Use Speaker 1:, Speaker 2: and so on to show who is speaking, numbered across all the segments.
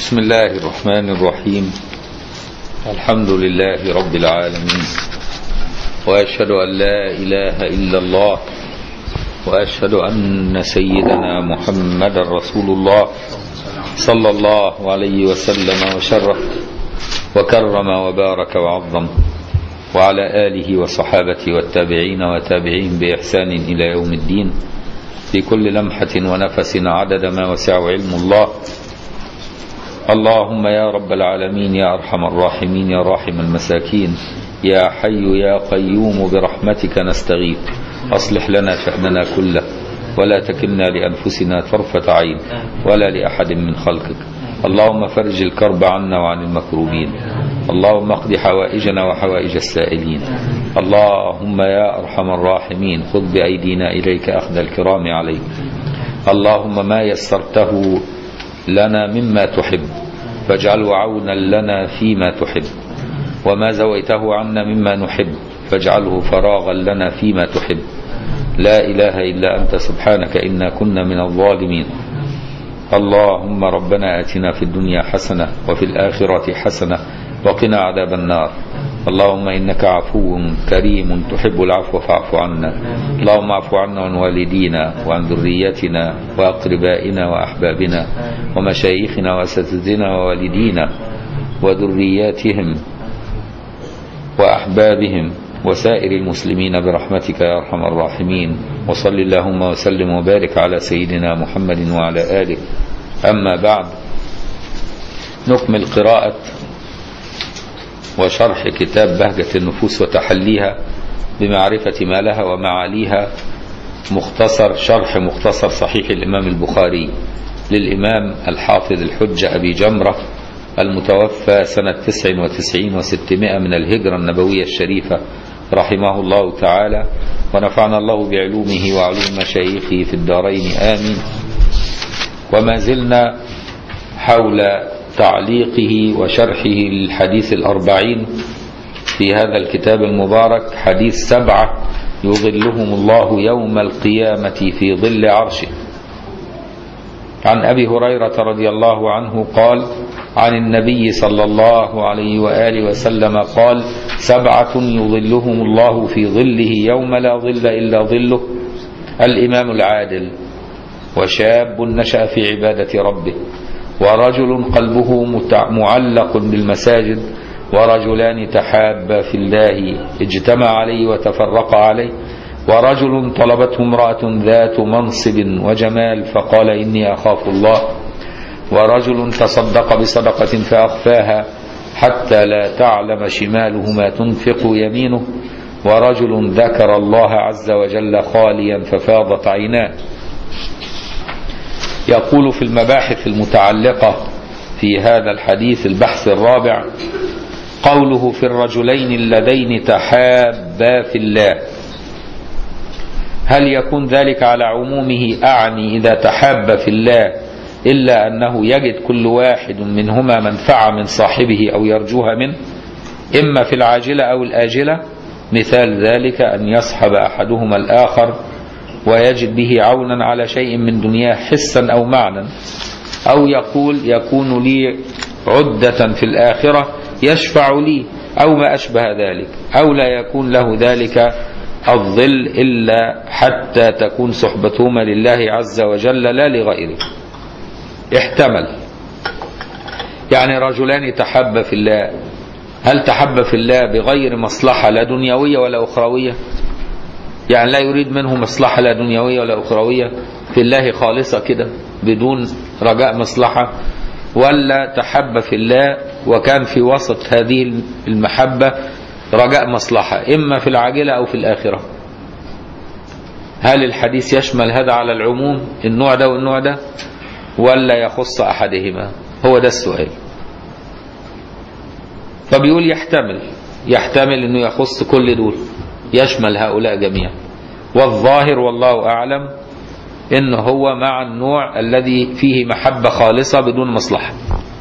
Speaker 1: بسم الله الرحمن الرحيم الحمد لله رب العالمين وأشهد أن لا إله إلا الله وأشهد أن سيدنا محمد رسول الله صلى الله عليه وسلم وشرف وكرم وبارك وعظم وعلى آله وصحابته والتابعين وتابعين بإحسان إلى يوم الدين في كل لمحة ونفس عدد ما وسع علم الله اللهم يا رب العالمين يا أرحم الراحمين يا راحم المساكين يا حي يا قيوم برحمتك نستغيث أصلح لنا شأننا كله ولا تكلنا لأنفسنا طرفة عين ولا لأحد من خلقك اللهم فرج الكرب عنا وعن المكروبين اللهم اقض حوائجنا وحوائج السائلين اللهم يا أرحم الراحمين خذ بأيدينا إليك أخذ الكرام عليك اللهم ما يسرته لنا مما تحب فاجعله عونا لنا فيما تحب وما زويته عنا مما نحب فاجعله فراغا لنا فيما تحب لا إله إلا أنت سبحانك إنا كنا من الظالمين اللهم ربنا آتنا في الدنيا حسنة وفي الآخرة حسنة وقنا عذاب النار اللهم إنك عفو كريم تحب العفو فاعف عنا اللهم اعف عنا وعن والدينا وعن ذريتنا وأقربائنا وأحبابنا ومشايخنا وأساتذتنا ووالدينا وذرياتهم وأحبابهم وسائر المسلمين برحمتك يا أرحم الراحمين وصل اللهم وسلم وبارك على سيدنا محمد وعلى آله أما بعد نكمل قراءة وشرح كتاب بهجة النفوس وتحليها بمعرفة ما لها ومعاليها مختصر شرح مختصر صحيح الإمام البخاري للإمام الحافظ الحجة أبي جمرة المتوفى سنة 99 وستمائة من الهجرة النبوية الشريفة رحمه الله تعالى ونفعنا الله بعلومه وعلوم مشايخه في الدارين آمين وما زلنا حول تعليقه وشرحه للحديث الأربعين في هذا الكتاب المبارك حديث سبعة يظلهم الله يوم القيامة في ظل عرشه عن أبي هريرة رضي الله عنه قال عن النبي صلى الله عليه وآله وسلم قال سبعة يظلهم الله في ظله يوم لا ظل إلا ظله الإمام العادل وشاب نشأ في عبادة ربه ورجل قلبه معلق بالمساجد ورجلان تحابا في الله اجتمع عليه وتفرقا عليه ورجل طلبته امرأة ذات منصب وجمال فقال إني أخاف الله ورجل تصدق بصدقة فأخفاها حتى لا تعلم شماله ما تنفق يمينه ورجل ذكر الله عز وجل خاليا ففاضت عيناه يقول في المباحث المتعلقة في هذا الحديث البحث الرابع قوله في الرجلين اللذين تحابا في الله هل يكون ذلك على عمومه أعني إذا تحاب في الله إلا أنه يجد كل واحد منهما منفعة من صاحبه أو يرجوها منه إما في العاجلة أو الآجلة مثال ذلك أن يصحب أحدهما الآخر ويجد به عونا على شيء من دنياه حسا أو معنى أو يقول يكون لي عدة في الآخرة يشفع لي أو ما أشبه ذلك أو لا يكون له ذلك الظل إلا حتى تكون صحبتهما لله عز وجل لا لغيره احتمل يعني رجلان تحب في الله هل تحب في الله بغير مصلحة لا دنيوية ولا أخروية يعني لا يريد منه مصلحة لا دنيوية ولا أخروية في الله خالصة كده بدون رجاء مصلحة ولا تحب في الله وكان في وسط هذه المحبة رجاء مصلحة إما في العاجلة أو في الآخرة هل الحديث يشمل هذا على العموم النوع ده والنوع ده ولا يخص أحدهما هو ده السؤال فبيقول يحتمل يحتمل أنه يخص كل دول يشمل هؤلاء جميعا والظاهر والله أعلم إن هو مع النوع الذي فيه محبة خالصة بدون مصلحة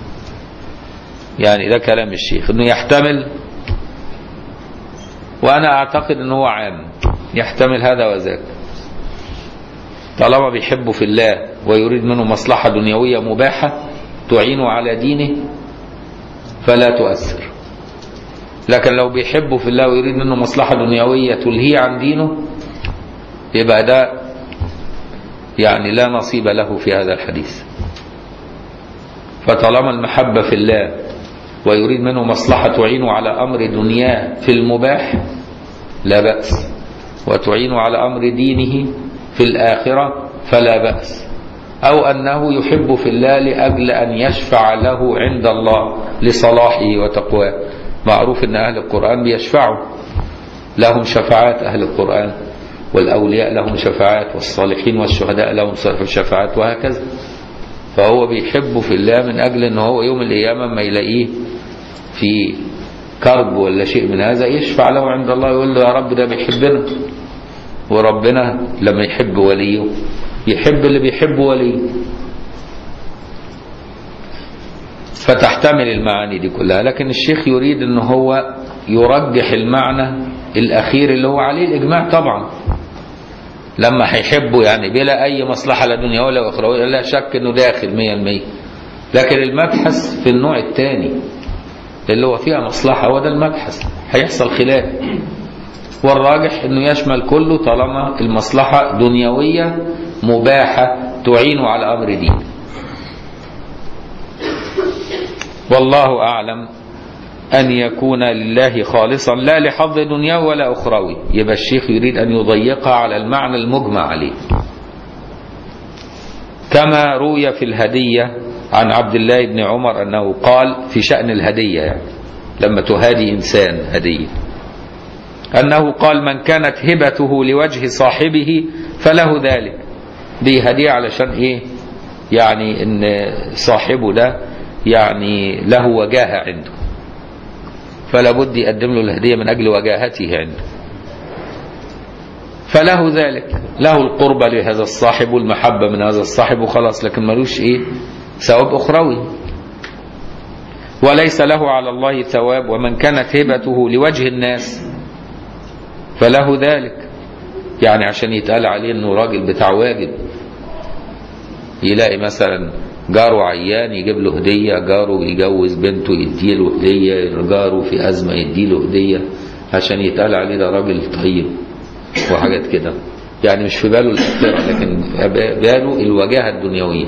Speaker 1: يعني ده كلام الشيخ انه يحتمل وانا اعتقد انه هو عام يحتمل هذا وذاك طالما بيحبه في الله ويريد منه مصلحة دنيوية مباحة تعين على دينه فلا تؤثر لكن لو بيحبه في الله ويريد منه مصلحة دنيوية تلهيه عن دينه يبقى ده يعني لا نصيب له في هذا الحديث فطالما المحبة في الله ويريد منه مصلحة تعين على أمر دنياه في المباح لا بأس وتعين على أمر دينه في الآخرة فلا بأس أو أنه يحب في الله لأجل أن يشفع له عند الله لصلاحه وتقواه معروف أن أهل القرآن بيشفعوا لهم شفاعات أهل القرآن والأولياء لهم شفاعات والصالحين والشهداء لهم شفاعات وهكذا فهو بيحبه في الله من أجل أنه هو يوم القيامة ما يلاقيه في كرب ولا شيء من هذا يشفع له عند الله يقول له يا رب ده بيحبنا وربنا لما يحب وليه يحب اللي بيحب وليه فتحتمل المعاني دي كلها لكن الشيخ يريد ان هو يرجح المعنى الاخير اللي هو عليه الاجماع طبعا لما هيحبه يعني بلا اي مصلحه لا دنيا ولا اخرويه لا شك انه داخل 100% لكن المبحث في النوع الثاني اللي هو فيها مصلحه هو ده المبحث هيحصل خلاف والراجح انه يشمل كله طالما المصلحه دنيويه مباحه تعين على امر دين والله اعلم أن يكون لله خالصا لا لحظ دنياه ولا أخروي يبقى الشيخ يريد أن يضيقها على المعنى المجمع عليه كما روي في الهدية عن عبد الله بن عمر أنه قال في شأن الهدية يعني لما تهادي إنسان هدية أنه قال من كانت هبته لوجه صاحبه فله ذلك دي هدية علشان إيه يعني إن صاحبه ده يعني له وجاهة عنده فلا بد يقدم له الهدية من أجل وجاهته عنده فله ذلك له القربة لهذا الصاحب والمحبة من هذا الصاحب وخلاص لكن ملوش إيه ثواب أخروي وليس له على الله ثواب ومن كانت هبته لوجه الناس فله ذلك يعني عشان يتقال عليه انه راجل بتاع واجب يلاقي مثلا جاره عيان يجيب له هدية جاره يجوز بنته يديله هدية جاره في أزمة يديله هدية عشان يتقال عليه ده راجل طيب وحاجات كده يعني مش في باله الآخرة لكن باله الوجاهة الدنيوية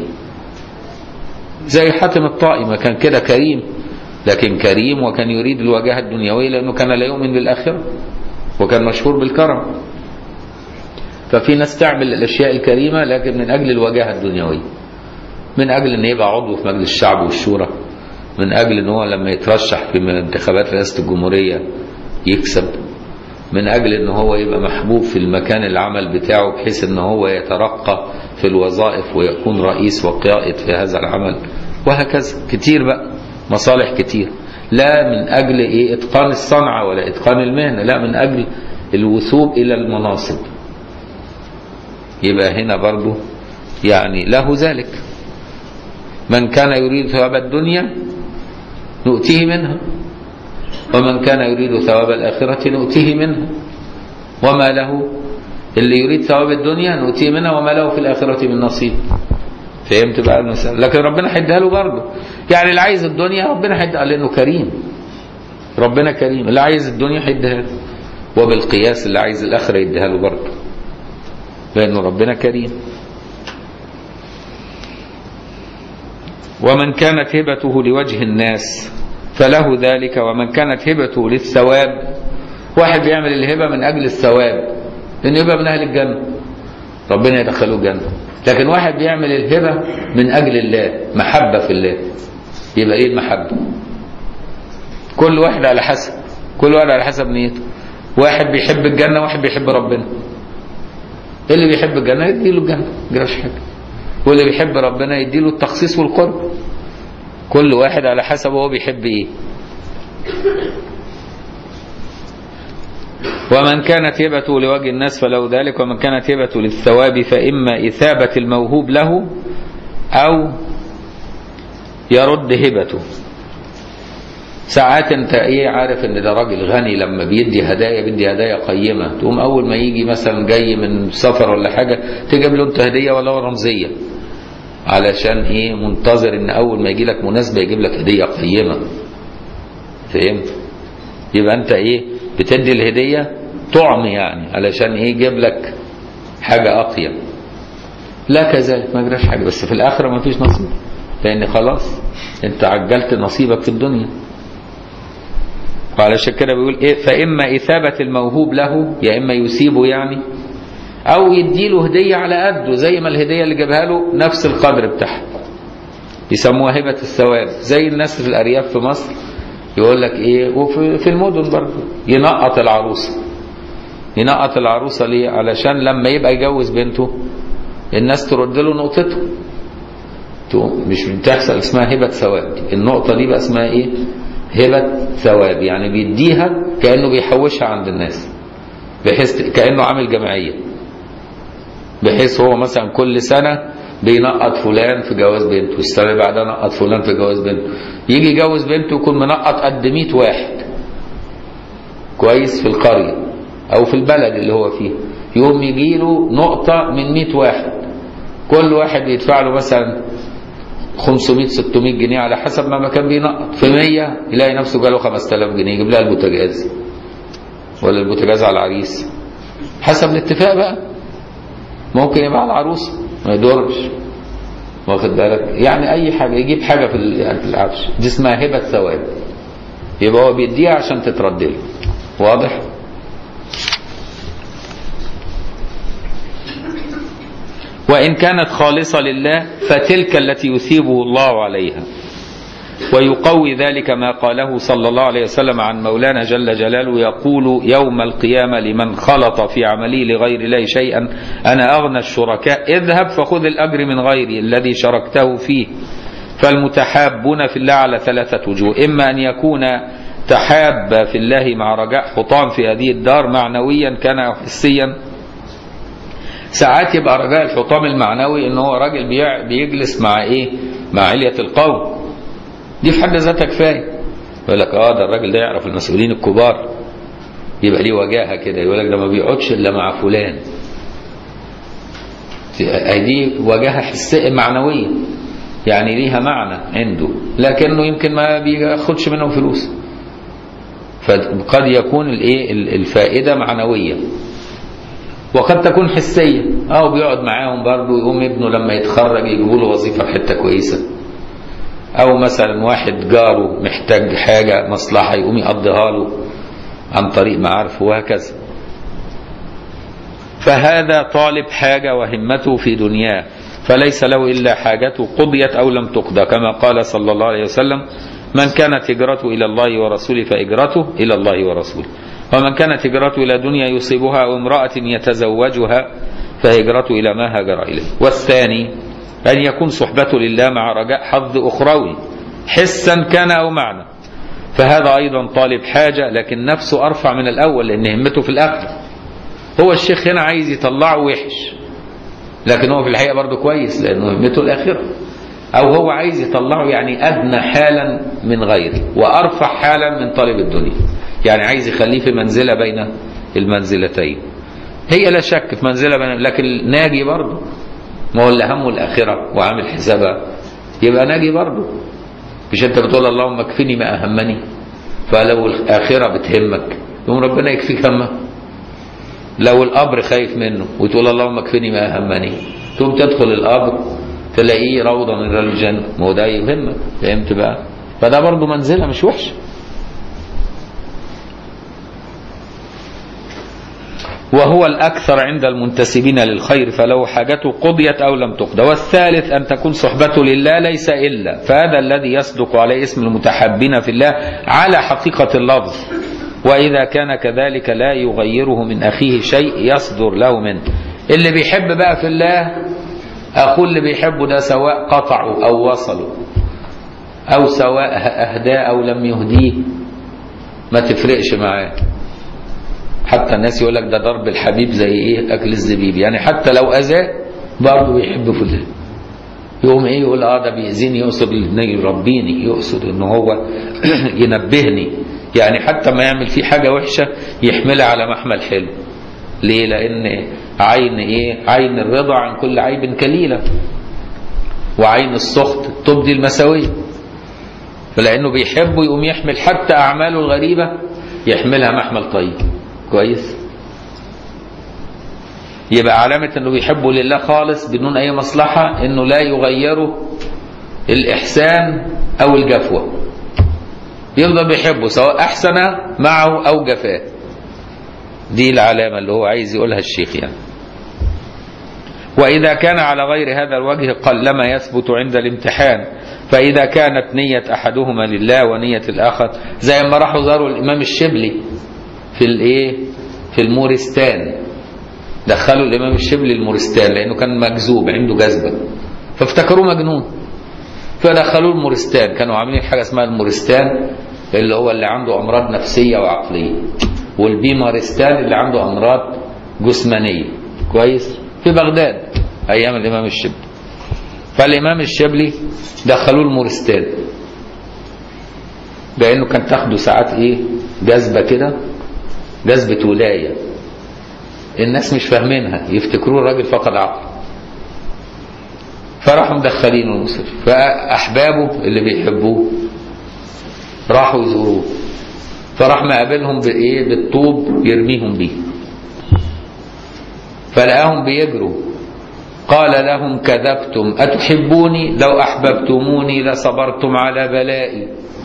Speaker 1: زي حاتم الطائي ما كان كده كريم لكن كريم وكان يريد الوجاهة الدنيوية لأنه كان لا يؤمن بالآخرة وكان مشهور بالكرم ففي ناس تعمل الأشياء الكريمة لكن من أجل الوجاهة الدنيوية من اجل ان يبقى عضو في مجلس الشعب والشورى من اجل ان هو لما يترشح في انتخابات رئاسه الجمهوريه يكسب من اجل ان هو يبقى محبوب في المكان العمل بتاعه بحيث ان هو يترقى في الوظائف ويكون رئيس وقائد في هذا العمل وهكذا كتير بقى مصالح كتير لا من اجل ايه اتقان الصنعه ولا اتقان المهنه لا من اجل الوثوب الى المناصب يبقى هنا برضو يعني له ذلك من كان يريد ثواب الدنيا نؤتيه منها ومن كان يريد ثواب الآخرة نؤتيه منها وما له اللي يريد ثواب الدنيا نؤتيه منها وما له في الآخرة من نصيب فهمت بقى المسألة لكن ربنا هيديها له برضه يعني اللي عايز الدنيا ربنا هيديها لأنه كريم ربنا كريم اللي عايز الدنيا هيديها له وبالقياس اللي عايز الآخرة يديها له برضه لأنه ربنا كريم ومن كانت هبته لوجه الناس فله ذلك ومن كانت هبته للثواب واحد بيعمل الهبة من أجل الثواب لأن يبقى من أهل الجنة ربنا يدخله الجنة لكن واحد بيعمل الهبة من أجل الله محبة في الله يبقى إيه المحبة كل واحد على حسب كل واحد على حسب نيته واحد بيحب الجنة واحد بيحب ربنا اللي بيحب الجنة يديله الجنة ما حاجة واللي بيحب ربنا يديله التخصيص والقرب كل واحد على حسب هو بيحب ايه ومن كانت هبته لوجه الناس فله ذلك ومن كانت هبته للثواب فإما إثابة الموهوب له أو يرد هبته ساعات انت ايه عارف ان ده راجل غني لما بيدي هدايا بيدي هدايا قيمه تقوم اول ما يجي مثلا جاي من سفر ولا حاجه تجيب له انت هديه ولا رمزيه علشان ايه منتظر ان اول ما يجي لك مناسبه يجيب لك هديه قيمه فهمت يبقى انت ايه بتدي الهديه طعم يعني علشان ايه يجيب لك حاجه اقيم لا كذلك ما جراش حاجه بس في الاخره ما فيش نصيب لان خلاص انت عجلت نصيبك في الدنيا وعلشان كده بيقول ايه فاما اثابه الموهوب له يا اما يسيبه يعني او يديله هديه على قده زي ما الهديه اللي جابها له نفس القدر بتاعها يسموها هبه الثواب زي الناس في الارياف في مصر يقول لك ايه وفي في المدن برضه ينقط العروسه ينقط العروسه ليه علشان لما يبقى يجوز بنته الناس ترد له نقطته مش بتحصل اسمها هبه ثواب النقطه دي بقى اسمها ايه هبه ثواب يعني بيديها كانه بيحوشها عند الناس بحيث كانه عامل جمعيه بحيث هو مثلا كل سنة بينقط فلان في جواز بنته السنة اللي بعدها نقط فلان في جواز بنته يجي يجوز بنته يكون منقط قد 100 واحد كويس في القرية أو في البلد اللي هو فيه يقوم يجي له نقطة من 100 واحد كل واحد يدفع له مثلا 500 600 جنيه على حسب ما كان بينقط في 100 يلاقي نفسه جاله 5000 جنيه يجيب لها البوتاجاز ولا البوتاجاز على العريس حسب الاتفاق بقى ممكن يبقى على العروسه ما يدورش واخد بالك يعني اي حاجه يجيب حاجه في العفش دي اسمها هبه ثواب يبقى هو بيديها عشان تترد له واضح وان كانت خالصه لله فتلك التي يثيبه الله عليها ويقوي ذلك ما قاله صلى الله عليه وسلم عن مولانا جل جلاله يقول يوم القيامة لمن خلط في عمله لغير الله شيئا أنا أغنى الشركاء اذهب فخذ الأجر من غيري الذي شركته فيه فالمتحابون في الله على ثلاثة وجوه إما أن يكون تحاب في الله مع رجاء حطام في هذه الدار معنويا كان أو حسيا ساعات يبقى رجاء الحطام المعنوي ان هو راجل بيجلس مع ايه مع علية القوم دي في حد ذاتها كفايه يقول لك اه ده الراجل ده يعرف المسؤولين الكبار يبقى ليه وجاهه كده يقول لك ده ما بيقعدش الا مع فلان دي وجاهه حسيه معنويه يعني ليها معنى عنده لكنه يمكن ما بياخدش منهم فلوس فقد يكون الايه الفائده معنويه وقد تكون حسيه اه بيقعد معاهم برضه يقوم ابنه لما يتخرج يجيبوا له وظيفه في حته كويسه او مثلا واحد جاره محتاج حاجه مصلحه يقوم يقضيها له عن طريق معارفه وهكذا فهذا طالب حاجه وهمته في دنياه فليس له الا حاجته قضيت او لم تقضى كما قال صلى الله عليه وسلم من كانت هجرته الى الله ورسوله فهجرته الى الله ورسوله ومن كانت هجرته الى دنيا يصيبها او امراه يتزوجها فهجرته الى ما هاجر اليه والثاني أن يكون صحبته لله مع رجاء حظ أخروي حسا كان أو معنى فهذا أيضا طالب حاجة لكن نفسه أرفع من الأول لأن همته في الآخرة هو الشيخ هنا عايز يطلعه وحش لكن هو في الحقيقة برضه كويس لأنه همته الآخرة أو هو عايز يطلعه يعني أدنى حالا من غيره وأرفع حالا من طالب الدنيا يعني عايز يخليه في منزلة بين المنزلتين هي لا شك في منزلة بين لكن ناجي برضه ما هو اللي همه الآخرة وعامل حسابها يبقى ناجي برضه مش أنت بتقول اللهم اكفني ما أهمني فلو الآخرة بتهمك يقوم ربنا يكفيك همه لو القبر خايف منه وتقول اللهم اكفني ما أهمني تقوم تدخل القبر تلاقيه روضة من رجال الجنة ما هو ده يهمك فهمت بقى فده برضه منزلة مش وحشة وهو الأكثر عند المنتسبين للخير فلو حاجته قضيت أو لم تقضى والثالث أن تكون صحبته لله ليس إلا فهذا الذي يصدق عليه اسم المتحبين في الله على حقيقة اللفظ وإذا كان كذلك لا يغيره من أخيه شيء يصدر له منه اللي بيحب بقى في الله أخوه اللي بيحبه ده سواء قطعوا أو وصلوا أو سواء أهداه أو لم يهديه ما تفرقش معاه حتى الناس يقول لك ده ضرب الحبيب زي ايه اكل الزبيب يعني حتى لو اذاه برضه بيحب في الله يقوم ايه يقول اه ده بيأذيني يقصد انه يربيني يقصد ان هو ينبهني يعني حتى ما يعمل فيه حاجه وحشه يحملها على محمل حلو ليه لان عين ايه عين الرضا عن كل عيب كليله وعين السخط تبدي المساوية فلأنه بيحبه يقوم يحمل حتى أعماله الغريبة يحملها محمل طيب كويس يبقى علامة انه بيحبه لله خالص بدون اي مصلحة انه لا يغيره الاحسان او الجفوة يفضل بيحبه سواء احسن معه او جفاه دي العلامة اللي هو عايز يقولها الشيخ يعني وإذا كان على غير هذا الوجه قلما يثبت عند الامتحان فإذا كانت نية أحدهما لله ونية الآخر زي ما راحوا زاروا الإمام الشبلي في الإيه في المورستان دخلوا الإمام الشبلي المورستان لأنه كان مجذوب عنده جذبة فافتكروه مجنون فدخلوه المورستان كانوا عاملين حاجة اسمها المورستان اللي هو اللي عنده أمراض نفسية وعقلية والبيمارستان اللي عنده أمراض جسمانية كويس في بغداد أيام الإمام الشبلي فالإمام الشبلي دخلوه المورستان لأنه كان تاخده ساعات إيه جذبة كده جذبة ولاية الناس مش فاهمينها يفتكروه الراجل فقد عقله فراحوا مدخلينه المستشفى فأحبابه اللي بيحبوه راحوا يزوروه فراح مقابلهم بإيه بالطوب يرميهم بيه فلقاهم بيجروا قال لهم كذبتم أتحبوني لو أحببتموني لصبرتم على بلائي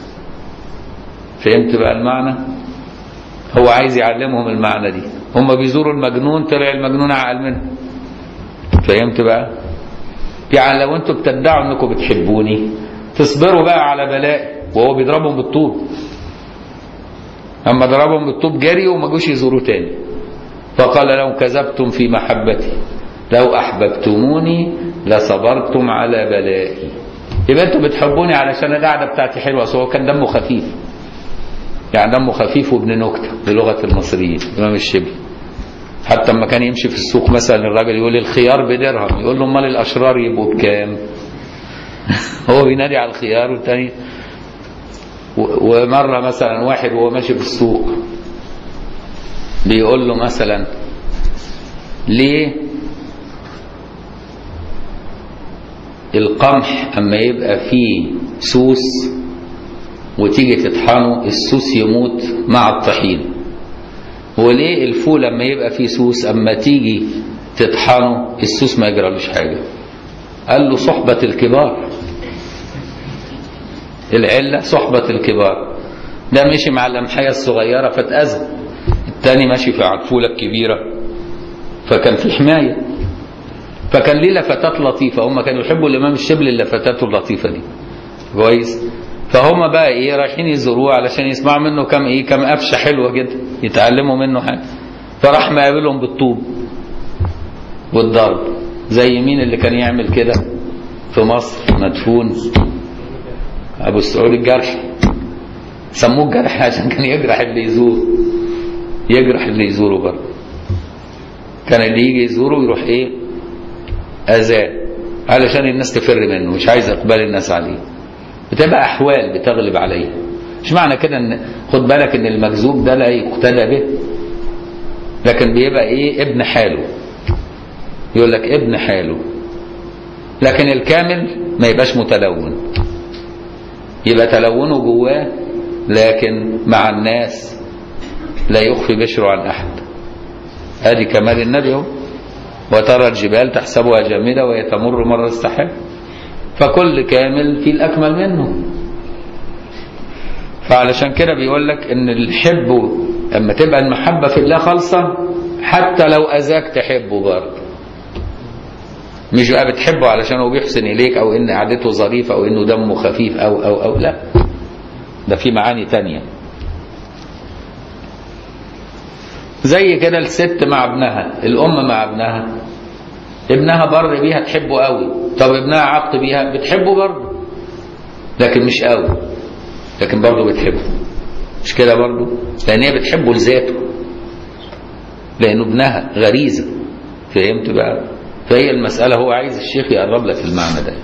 Speaker 1: فهمت بقى المعنى هو عايز يعلمهم المعنى دي هم بيزوروا المجنون طلع المجنون عقل منه فهمت بقى يعني لو انتوا بتدعوا انكم بتحبوني تصبروا بقى على بلائي وهو بيضربهم بالطوب اما ضربهم بالطوب جري وما جوش يزوروا تاني فقال لهم كذبتم في محبتي لو احببتموني لصبرتم على بلائي يبقى انتوا بتحبوني علشان القعده بتاعتي حلوه اصل هو كان دمه خفيف يعني دمه خفيف وابن نكته بلغه المصريين الامام الشبلي حتى لما كان يمشي في السوق مثلا الراجل يقول الخيار بدرهم يقول له امال الاشرار يبقوا بكام هو بينادي على الخيار والتاني ومره مثلا واحد وهو ماشي في السوق بيقول له مثلا ليه القمح اما يبقى فيه سوس وتيجي تطحنه السوس يموت مع الطحين وليه الفول لما يبقى فيه سوس اما تيجي تطحنه السوس ما يجرالوش حاجه قال له صحبة الكبار العلة صحبة الكبار ده مشي مع القمحية الصغيرة فاتأذى التاني ماشي في الفولة الكبيرة فكان في حماية فكان ليه لفتات لطيفة هم كانوا يحبوا الإمام الشبل اللفتات اللطيفة دي كويس فهم بقى ايه رايحين يزوروه علشان يسمعوا منه كم ايه كم قفشه حلوه كده يتعلموا منه حاجه فراح مقابلهم بالطوب والضرب زي مين اللي كان يعمل كده في مصر مدفون ابو السعود الجرح سموه الجرح عشان كان يجرح اللي يزور يجرح اللي يزوره برضه كان اللي يجي يزوره يروح ايه اذاه علشان الناس تفر منه مش عايز اقبال الناس عليه بتبقى احوال بتغلب عليه مش معنى كده ان خد بالك ان المجذوب ده لا يقتدى به لكن بيبقى ايه ابن حاله يقول لك ابن حاله لكن الكامل ما يبقاش متلون يبقى تلونه جواه لكن مع الناس لا يخفي بشره عن احد ادي كمال النبي اهو وترى الجبال تحسبها جامده وهي تمر مر السحاب فكل كامل في الأكمل منه فعلشان كده بيقول لك ان الحب اما تبقى المحبة في الله خالصة حتى لو أذاك تحبه برضه مش بقى بتحبه علشان هو بيحسن إليك أو إن قعدته ظريفة أو إنه دمه خفيف أو أو أو لا ده في معاني تانية زي كده الست مع ابنها الأم مع ابنها ابنها بر بيها تحبه قوي طب ابنها عق بيها بتحبه برضه لكن مش قوي لكن برضه بتحبه مش كده برضه لان هي بتحبه لذاته لانه ابنها غريزه فهمت بقى فهي المساله هو عايز الشيخ يقرب لك المعنى ده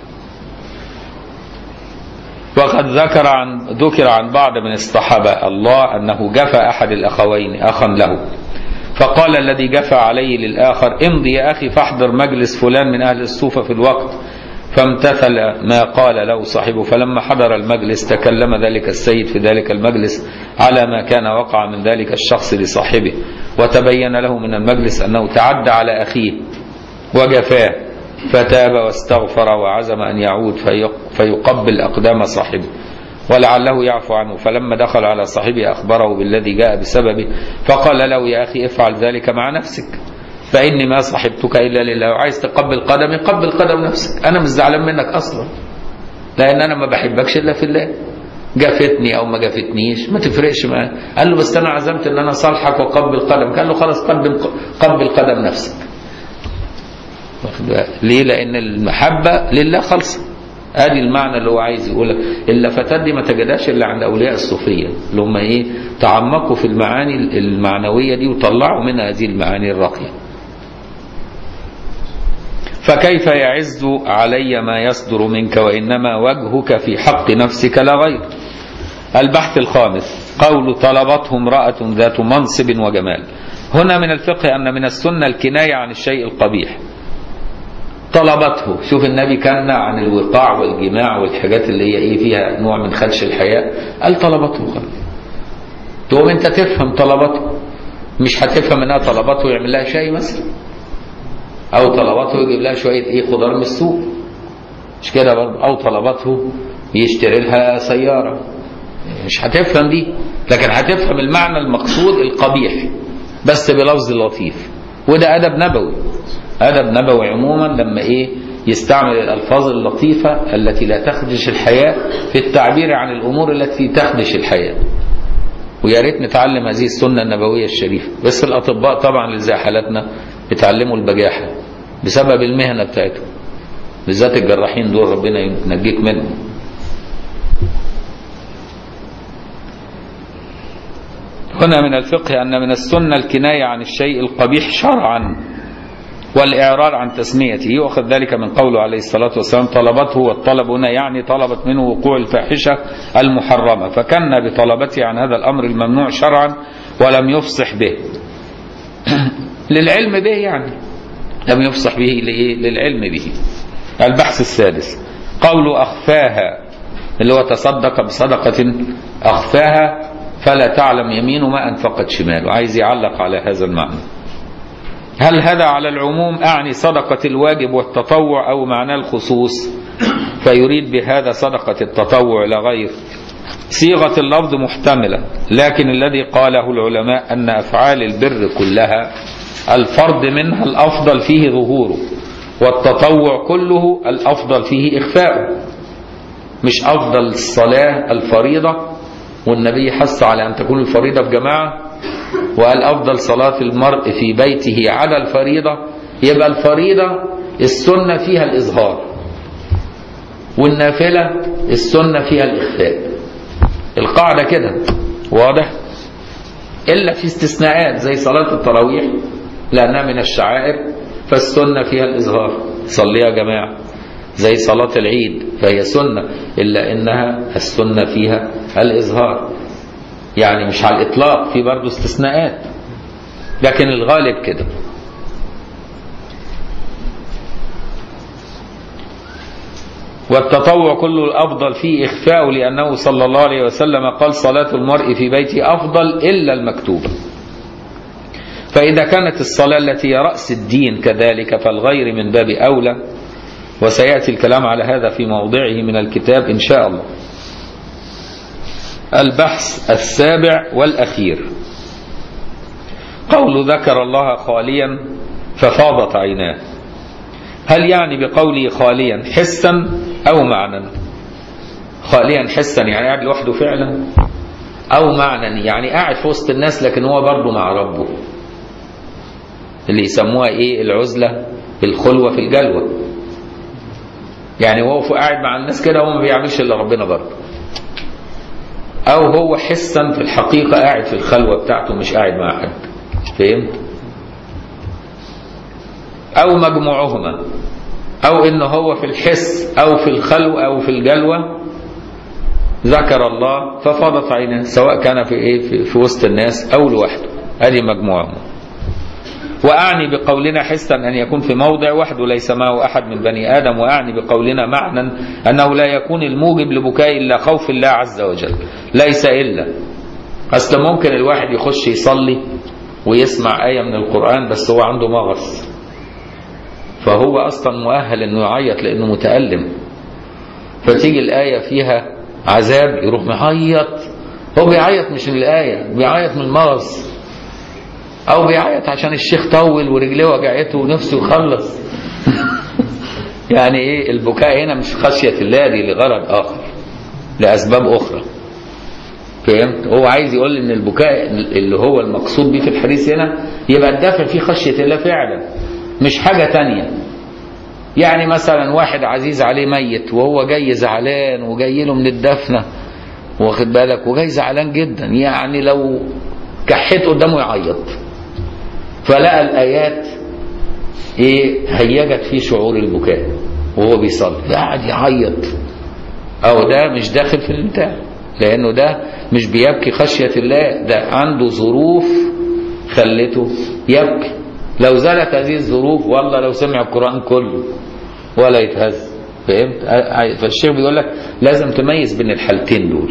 Speaker 1: وقد ذكر عن ذكر عن بعض من الصحابه الله انه جفى احد الاخوين اخا له فقال الذي جفى عليه للآخر امضي يا أخي فاحضر مجلس فلان من أهل الصوفة في الوقت فامتثل ما قال له صاحبه فلما حضر المجلس تكلم ذلك السيد في ذلك المجلس على ما كان وقع من ذلك الشخص لصاحبه وتبين له من المجلس أنه تعدى على أخيه وجفاه فتاب واستغفر وعزم أن يعود فيقبل أقدام صاحبه ولعله يعفو عنه فلما دخل على صاحبه أخبره بالذي جاء بسببه فقال له يا أخي افعل ذلك مع نفسك فإني ما صحبتك إلا لله وعايز تقبل قدمي قبل قدم نفسك أنا مش زعلان منك أصلا لأن أنا ما بحبكش إلا في الله جافتني أو ما جافتنيش ما تفرقش معايا قال له بس أنا عزمت إن أنا صالحك وقبل قدمك قال له خلاص قدم قبل قدم نفسك ليه لأن المحبة لله خالصة ادي المعنى اللي هو عايز يقوله اللفتات دي ما تجدهاش الا عند اولياء الصوفيه اللي هم ايه تعمقوا في المعاني المعنويه دي وطلعوا منها هذه المعاني الراقيه فكيف يعز علي ما يصدر منك وانما وجهك في حق نفسك لا غير البحث الخامس قول طلبته امراه ذات منصب وجمال هنا من الفقه ان من السنه الكنايه عن الشيء القبيح طلبته شوف النبي كان عن الوقاع والجماع والحاجات اللي هي ايه فيها نوع من خدش الحياء قال طلبته خلاص تقوم انت تفهم طلبته مش هتفهم انها طلبته يعمل لها شاي مثلا او طلبته يجيب لها شويه ايه خضار من السوق مش كده برضه او طلبته يشتري لها سياره مش هتفهم دي لكن هتفهم المعنى المقصود القبيح بس بلفظ لطيف وده ادب نبوي أدب نبوي عموما لما إيه يستعمل الألفاظ اللطيفة التي لا تخدش الحياة في التعبير عن الأمور التي تخدش الحياة ويا ريت نتعلم هذه السنة النبوية الشريفة بس الأطباء طبعا اللي زي حالتنا بيتعلموا البجاحة بسبب المهنة بتاعتهم بالذات الجراحين دول ربنا ينجيك منهم هنا من الفقه أن من السنة الكناية عن الشيء القبيح شرعا والإعراض عن تسميته يؤخذ ذلك من قوله عليه الصلاة والسلام طلبته والطلب هنا يعني طلبت منه وقوع الفاحشة المحرمة فكن بطلبته عن هذا الأمر الممنوع شرعا ولم يفصح به للعلم به يعني لم يفصح به للعلم به البحث السادس قول أخفاها اللي هو تصدق بصدقة أخفاها فلا تعلم يمينه ما أنفقت شماله عايز يعلق على هذا المعنى هل هذا على العموم أعني صدقة الواجب والتطوع أو معناه الخصوص فيريد بهذا صدقة التطوع لا غير صيغة اللفظ محتملة لكن الذي قاله العلماء أن أفعال البر كلها الفرض منها الأفضل فيه ظهوره والتطوع كله الأفضل فيه إخفاؤه مش أفضل الصلاة الفريضة والنبي حث على أن تكون الفريضة في جماعة وقال أفضل صلاة المرء في بيته على الفريضة يبقى الفريضة السنة فيها الإظهار والنافلة السنة فيها الإخفاء القاعدة كده واضح إلا في استثناءات زي صلاة التراويح لأنها من الشعائر فالسنة فيها الإظهار صليها جماعة زي صلاة العيد فهي سنة إلا إنها السنة فيها الإظهار يعني مش على الإطلاق في برضه استثناءات لكن الغالب كده والتطوع كله الأفضل فيه إخفاء لأنه صلى الله عليه وسلم قال صلاة المرء في بيته أفضل إلا المكتوبة فإذا كانت الصلاة التي هي رأس الدين كذلك فالغير من باب أولى وسيأتي الكلام على هذا في موضعه من الكتاب إن شاء الله البحث السابع والأخير قول ذكر الله خاليا ففاضت عيناه هل يعني بقوله خاليا حسا أو معنى خاليا حسا يعني قاعد لوحده فعلا أو معنى يعني قاعد في وسط الناس لكن هو برضه مع ربه اللي يسموها ايه العزلة الخلوة في الجلوة يعني هو قاعد مع الناس كده هو ما بيعملش الا ربنا برضه او هو حسا في الحقيقة قاعد في الخلوة بتاعته مش قاعد مع حد فهمت او مجموعهما او ان هو في الحس او في الخلوة او في الجلوة ذكر الله ففاضت عيناه سواء كان في ايه في, في وسط الناس او لوحده ادي مجموعهم وأعني بقولنا حسا أن يكون في موضع وحده ليس معه أحد من بني آدم وأعني بقولنا معنى أنه لا يكون الموجب لبكاء إلا خوف الله عز وجل ليس إلا أصل ممكن الواحد يخش يصلي ويسمع آية من القرآن بس هو عنده مغص فهو أصلا مؤهل أنه يعيط لأنه متألم فتيجي الآية فيها عذاب يروح معيط هو بيعيط مش من الآية بيعيط من المغص أو بيعيط عشان الشيخ طول ورجليه وجعته ونفسه يخلص يعني إيه البكاء هنا مش خشية الله دي لغرض آخر لأسباب أخرى فهمت هو عايز يقول ان البكاء اللي هو المقصود بيه في الحديث هنا يبقى الدافع فيه خشية الله فعلا مش حاجة تانية يعني مثلا واحد عزيز عليه ميت وهو جاي زعلان وجاي له من الدفنة واخد بالك وجاي زعلان جدا يعني لو كحيت قدامه يعيط فلقى الآيات ايه هيجت فيه شعور البكاء وهو بيصلي قاعد يعيط او ده مش داخل في البتاع لانه ده مش بيبكي خشية الله ده عنده ظروف خلته يبكي لو زالت هذه الظروف والله لو سمع القرآن كله ولا يتهز فهمت فالشيخ بيقول لك لازم تميز بين الحالتين دول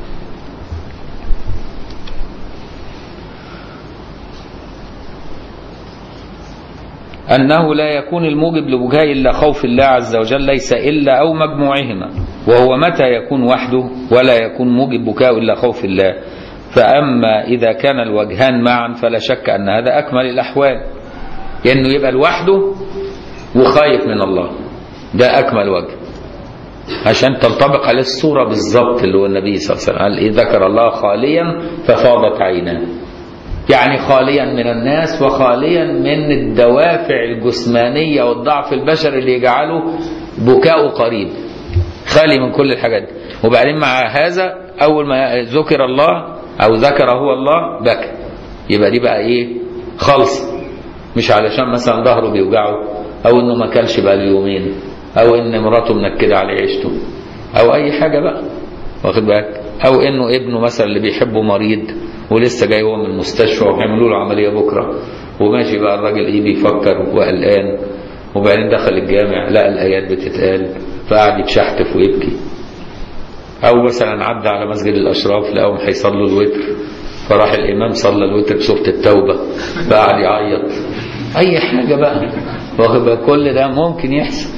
Speaker 1: أنه لا يكون الموجب لبكاء إلا خوف الله عز وجل ليس إلا أو مجموعهما وهو متى يكون وحده ولا يكون موجب بكاء إلا خوف الله فأما إذا كان الوجهان معا فلا شك أن هذا أكمل الأحوال لأنه يعني يبقى لوحده وخايف من الله ده أكمل وجه عشان تنطبق عليه الصورة بالظبط اللي هو النبي صلى الله عليه وسلم قال إيه ذكر الله خاليا ففاضت عيناه يعني خاليا من الناس وخاليا من الدوافع الجسمانية والضعف البشري اللي يجعله بكاؤه قريب خالي من كل الحاجات دي وبعدين مع هذا أول ما ذكر الله أو ذكر هو الله بكى يبقى دي بقى إيه خالص مش علشان مثلا ظهره بيوجعه أو إنه ما كلش بقى يومين أو إن مراته منكدة على عيشته أو أي حاجة بقى واخد بالك أو إنه ابنه مثلا اللي بيحبه مريض ولسه جاي هو من المستشفى وهيعملوا له عمليه بكره وماشي بقى الراجل ايه بيفكر وقلقان وبعدين دخل الجامع لقى الايات بتتقال فقعد يتشحتف ويبكي او مثلا عدى على مسجد الاشراف لقاهم هيصلوا الوتر فراح الامام صلى الوتر بسوره التوبه فقعد يعيط اي حاجه بقى واخد بالك كل ده ممكن يحصل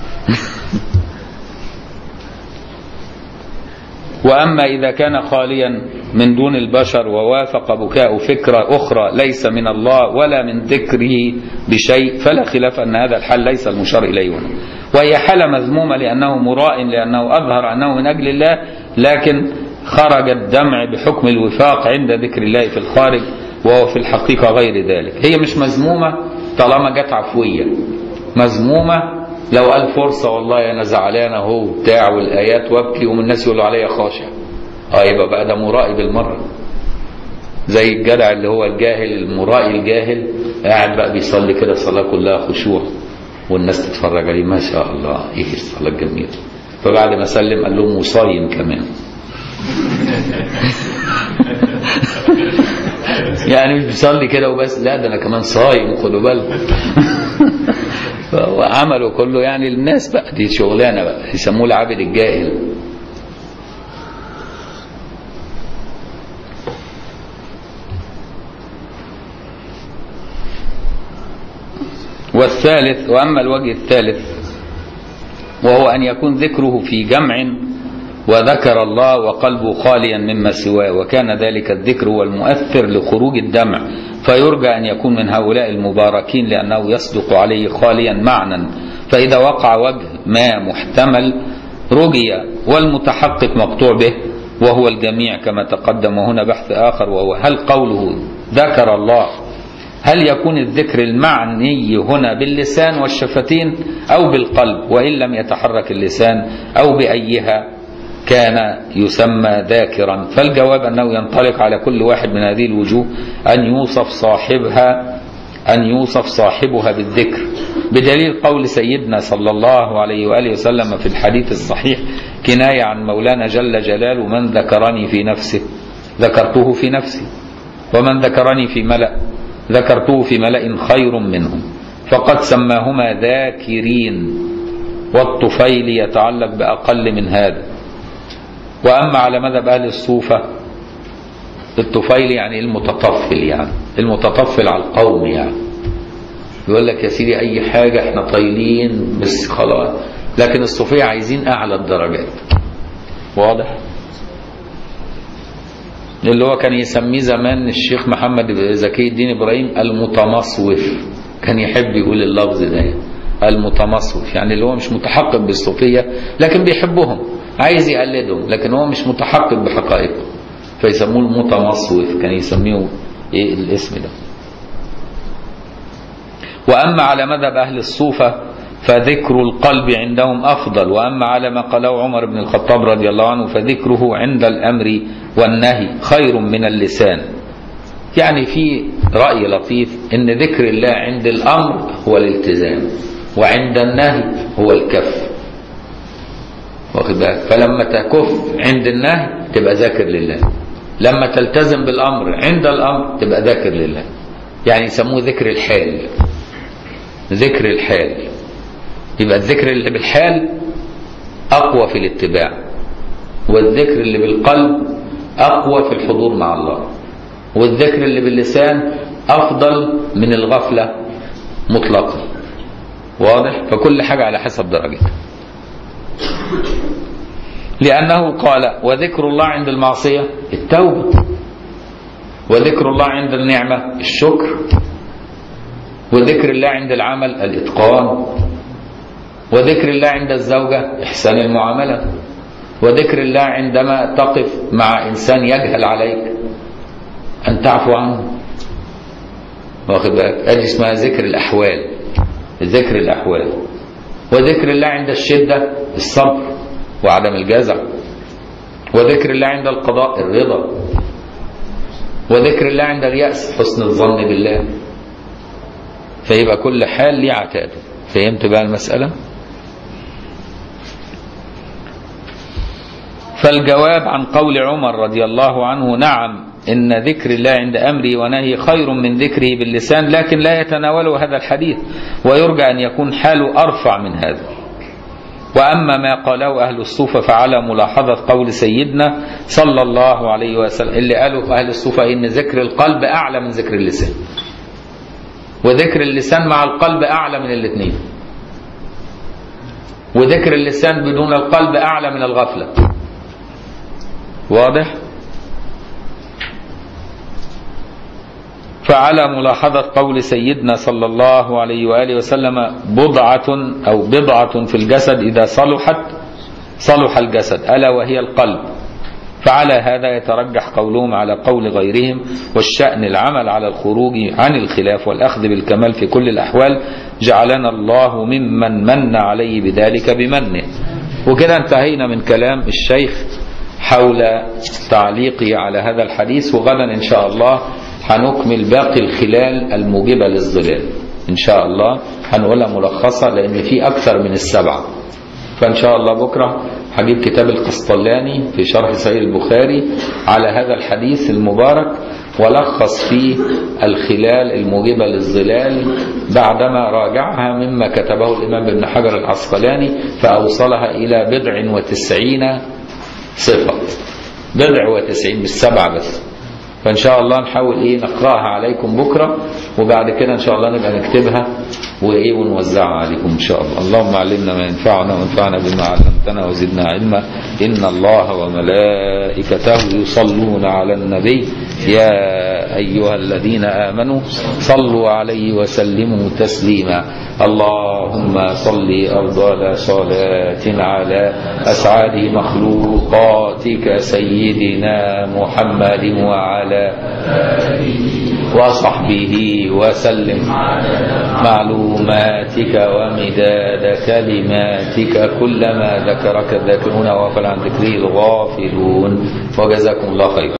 Speaker 1: وأما إذا كان خاليا من دون البشر ووافق بكاء فكرة أخرى ليس من الله ولا من ذكره بشيء فلا خلاف أن هذا الحال ليس المشار إليه هنا وهي حالة مذمومة لأنه مراء لأنه أظهر أنه من أجل الله لكن خرج الدمع بحكم الوفاق عند ذكر الله في الخارج وهو في الحقيقة غير ذلك هي مش مذمومة طالما جت عفوية مذمومة لو قال فرصة والله أنا زعلان أهو بتاع والآيات وابكي ومن الناس يقولوا عليا خاشع اه يبقى بقى ده مرائي بالمرة زي الجدع اللي هو الجاهل المرائي الجاهل قاعد بقى بيصلي كده صلاة كلها خشوع والناس تتفرج عليه ما شاء الله ايه الصلاة الجميلة فبعد ما سلم قال لهم وصايم كمان يعني مش بيصلي كده وبس لا ده انا كمان صايم خدوا بالكم وعمله كله يعني للناس بقى دي شغلانه بقى يسموه العابد الجاهل والثالث واما الوجه الثالث وهو ان يكون ذكره في جمع وذكر الله وقلبه خاليا مما سواه وكان ذلك الذكر هو المؤثر لخروج الدمع فيرجى أن يكون من هؤلاء المباركين لأنه يصدق عليه خاليا معنى فإذا وقع وجه ما محتمل رجي والمتحقق مقطوع به وهو الجميع كما تقدم هنا بحث آخر وهو هل قوله ذكر الله هل يكون الذكر المعني هنا باللسان والشفتين أو بالقلب وإن لم يتحرك اللسان أو بأيها كان يسمى ذاكرا فالجواب أنه ينطلق على كل واحد من هذه الوجوه أن يوصف صاحبها أن يوصف صاحبها بالذكر بدليل قول سيدنا صلى الله عليه وآله وسلم في الحديث الصحيح كناية عن مولانا جل جلاله من ذكرني في نفسه ذكرته في نفسي ومن ذكرني في ملأ ذكرته في ملأ خير منهم فقد سماهما ذاكرين والطفيل يتعلق بأقل من هذا وأما على مذهب أهل الصوفة الطفيل يعني المتطفل يعني المتطفل على القوم يعني يقول لك يا سيدي أي حاجة احنا طايلين بس خلاص لكن الصوفية عايزين أعلى الدرجات واضح اللي هو كان يسميه زمان الشيخ محمد زكي الدين إبراهيم المتمصوف كان يحب يقول اللفظ ده المتمصوف يعني اللي هو مش متحقق بالصوفية لكن بيحبهم عايز يقلدهم لكن هو مش متحقق بحقائقهم فيسموه المتمصوف كان يسميه ايه الاسم ده وأما على مذهب أهل الصوفة فذكر القلب عندهم أفضل وأما على ما قاله عمر بن الخطاب رضي الله عنه فذكره عند الأمر والنهي خير من اللسان يعني في رأي لطيف إن ذكر الله عند الأمر هو الالتزام وعند النهي هو الكف واخد بالك فلما تكف عند النهي تبقى ذاكر لله لما تلتزم بالأمر عند الأمر تبقى ذاكر لله يعني يسموه ذكر الحال ذكر الحال يبقى الذكر اللي بالحال أقوى في الاتباع والذكر اللي بالقلب أقوى في الحضور مع الله والذكر اللي باللسان أفضل من الغفلة مطلقا واضح فكل حاجة على حسب درجتها لأنه قال وذكر الله عند المعصية التوبة وذكر الله عند النعمة الشكر وذكر الله عند العمل الإتقان وذكر الله عند الزوجة إحسان المعاملة وذكر الله عندما تقف مع إنسان يجهل عليك أن تعفو عنه واخد بالك أدي اسمها ذكر الأحوال ذكر الأحوال وذكر الله عند الشدة الصبر وعدم الجزع وذكر الله عند القضاء الرضا وذكر الله عند اليأس حسن الظن بالله فيبقى كل حال ليه عتاده فهمت بقى المسألة فالجواب عن قول عمر رضي الله عنه نعم إن ذكر الله عند أمره ونهي خير من ذكره باللسان لكن لا يتناوله هذا الحديث ويرجى أن يكون حاله أرفع من هذا وأما ما قاله أهل الصوفة فعلى ملاحظة قول سيدنا صلى الله عليه وسلم اللي قالوا أهل الصوفة إن ذكر القلب أعلى من ذكر اللسان وذكر اللسان مع القلب أعلى من الاثنين وذكر اللسان بدون القلب أعلى من الغفلة واضح فعلى ملاحظة قول سيدنا صلى الله عليه وآله وسلم بضعة أو بضعة في الجسد إذا صلحت صلح الجسد ألا وهي القلب فعلى هذا يترجح قولهم على قول غيرهم والشأن العمل على الخروج عن الخلاف والأخذ بالكمال في كل الأحوال جعلنا الله ممن من عليه بذلك بمنه وكده انتهينا من كلام الشيخ حول تعليقه على هذا الحديث وغدا إن شاء الله هنكمل باقي الخلال الموجبة للظلال إن شاء الله هنقولها ملخصة لأن في أكثر من السبعة فإن شاء الله بكرة هجيب كتاب القسطلاني في شرح صحيح البخاري على هذا الحديث المبارك ولخص فيه الخلال الموجبة للظلال بعدما راجعها مما كتبه الإمام ابن حجر العسقلاني فأوصلها إلى بضع وتسعين صفة بضع وتسعين بالسبعة بس فإن شاء الله نحاول إيه نقرأها عليكم بكرة وبعد كده إن شاء الله نبقى نكتبها وإيه ونوزعها عليكم إن شاء الله اللهم علمنا ما ينفعنا وانفعنا بما علمتنا وزدنا علما إن الله وملائكته يصلون على النبي يا أيها الذين آمنوا صلوا عليه وسلموا تسليما اللهم صل أفضل صلاة على أسعد مخلوقاتك سيدنا محمد وعلى وصحبه وسلم معلوماتك ومداد كلماتك كلما ذكرك الذاكرون وغفل عن ذكره الغافلون وجزاكم الله خيرا